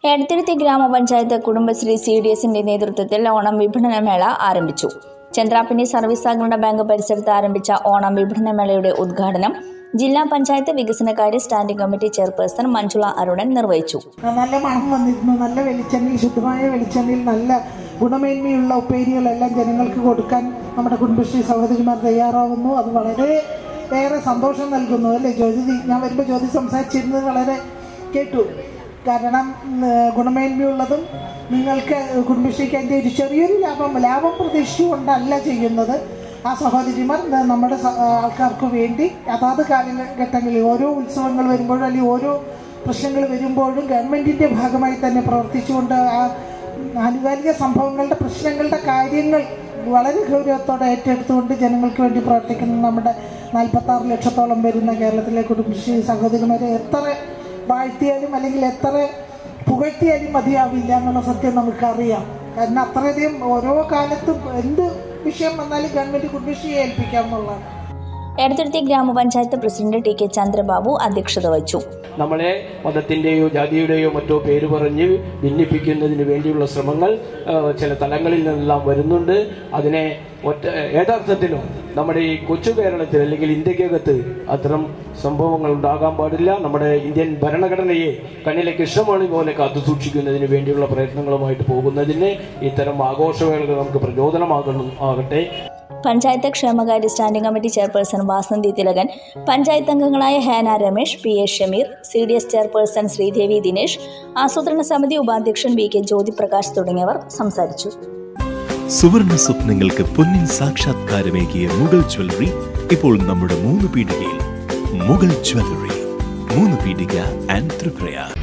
എടത്തിരുത്തി ഗ്രാമപഞ്ചായത്ത് Kudumbashree C D എസിന്റെ നേതൃത്വത്തിൽ ഓണം വിപണനമേള ആരംഭിച്ചു ചന്ദ്രാപ്പിനി സർവീസ് സഹകരണ ബാങ്ക് പരിസരത്ത് ആരംഭിച്ച ഓണം വിപണനമേളയുടെ ഉദ്ഘാടനം ജില്ലാ പഞ്ചായത്ത് വികസനകാര്യ standing committee chairperson Manjula Arunan നിർവഹിച്ചു നല്ല മണം വന്നിരുന്നു നല്ല വെളിച്ചെണ്ണയിൽ ശുദ്ധമായ വെളിച്ചെണ്ണയിൽ നല്ല ഗുണമേന്മയുള്ള ഉപ്പേരികളെല്ലാം ജനങ്ങൾക്ക് കൊടുക്കാൻ നമ്മുടെ കുടുംബശ്രീ സഹോദരിമാർ തയ്യാറാവുന്നു അത് വളരെ ഏറെ സന്തോഷം നൽകുന്നു അല്ലേ ജ്യോതി ഞാൻ വരുമ്പോൾ ജ്യോതി സംസാരിച്ചിരുന്നത് വളരെ കേട്ടു കാരണം ഉം, ഗുണമേന്മയുള്ളതും നിങ്ങൾക്ക് കുടുംബശ്രീക്ക് അതിൻ്റെ ഒരു ചെറിയൊരു ലാഭം ലാഭം പ്രതീക്ഷിച്ചുകൊണ്ടല്ല ചെയ്യുന്നത് ആ സഹോദരിമാർ ന- നമ്മുടെ സ- ആൾക്കാർക്ക് വേണ്ടി അതാത് കാലഘട്ടങ്ങളിൽ ഓരോ ഉത്സവങ്ങൾ വരുമ്പോഴും അല്ലെങ്കിൽ ഓരോ പ്രശ്നങ്ങൾ വരുമ്പോഴും ഗവൺമെൻറ്റിൻ്റെ ഭാഗമായി തന്നെ പ്രവർത്തിച്ചുകൊണ്ട് ആ ആനുകാലിക സംഭവങ്ങളുടെ പ്രശ്നങ്ങളുടെ കാര്യങ്ങൾ വളരെ ഗൗരവത്തോടെ ഏറ്റെടുത്തുകൊണ്ട് ജനങ്ങൾക്ക് വേണ്ടി പ്രവർത്തിക്കുന്ന നമ്മുടെ നാൽപ്പത്താറ് ലക്ഷത്തോളം വരുന്ന കേരളത്തിലെ കുടുംബശ്രീ സഹോദരിമാരെ എത്ര വാഴ്ത്തിയാലും അല്ലെങ്കിൽ എത്ര പുകഴ്ത്തിയാലും മതിയാവില്ല എന്നുള്ള സത്യം നമുക്കറിയാം കാരണം അത്രയധികം ഓരോ കാലത്തും എന്ത് വിഷയം വന്നാലും ഗവൺമെൻറ് കുടുംബശ്രീയെ ഏൽപ്പിക്കാം എന്നുള്ളതാണ് എടത്തിരുത്തി ഗ്രാമപഞ്ചായത്ത് പ്രസിഡന്റ് ടി കെ ചന്ദ്രബാബു അധ്യക്ഷത വഹിച്ചു നമ്മളെ മതത്തിൻ്റെയോ ജാതിയുടെയോ മറ്റോ പേര് പറഞ്ഞ് ഭിന്നിപ്പിക്കുന്നതിന് വേണ്ടിയുള്ള ശ്രമങ്ങൾ ആ, ചില തലങ്ങളിൽ നിന്നെല്ലാം വരുന്നുണ്ട് അതിനെ ഒറ്റ യഥാർത്ഥത്തിലും നമ്മുടെ ഈ കൊച്ചു കേരളത്തിൽ അല്ലെങ്കിൽ ഇന്ത്യക്കകത്ത് അത്തരം സംഭവങ്ങൾ ഉണ്ടാകാൻ പാടില്ല നമ്മുടെ ഇന്ത്യൻ ഭരണഘടനയെ കണ്ണിലെ കൃഷ്ണമണി പോലെ കാത്തു സൂക്ഷിക്കുന്നതിന് വേണ്ടിയുള്ള പ്രയത്നങ്ങളുമായിട്ട് പോകുന്നതിന് ഇത്തരം ആഘോഷവേളകൾ നമുക്ക് പ്രചോദനമാകണം ആകട്ടെ പഞ്ചായത്ത് ക്ഷേമകാര്യ standing committee chairperson Vasanthi Thilakan panchayat അംഗങ്ങളായ Hena Ramesh P A Shameer C D S chairperson Sreedevi Dinesh ആസൂത്രണ സമിതി ഉപാധ്യക്ഷൻ വി കെ ജ്യോതിപ്രകാശ് തുടങ്ങിയവർ സംസാരിച്ചു സുവർണ സ്വപ്നങ്ങൾക്ക് പൊന്നിൻ സാക്ഷാത്കാരമേകിയ മുഗൾ ജ്വല്ലറി ഇപ്പോൾ നമ്മുടെ മൂന്ന് പീടികയിൽ മുഗൾ ജ്വല്ലറി മൂന്ന് പീടിക ആൻഡ് ത്രിപ്രയാർ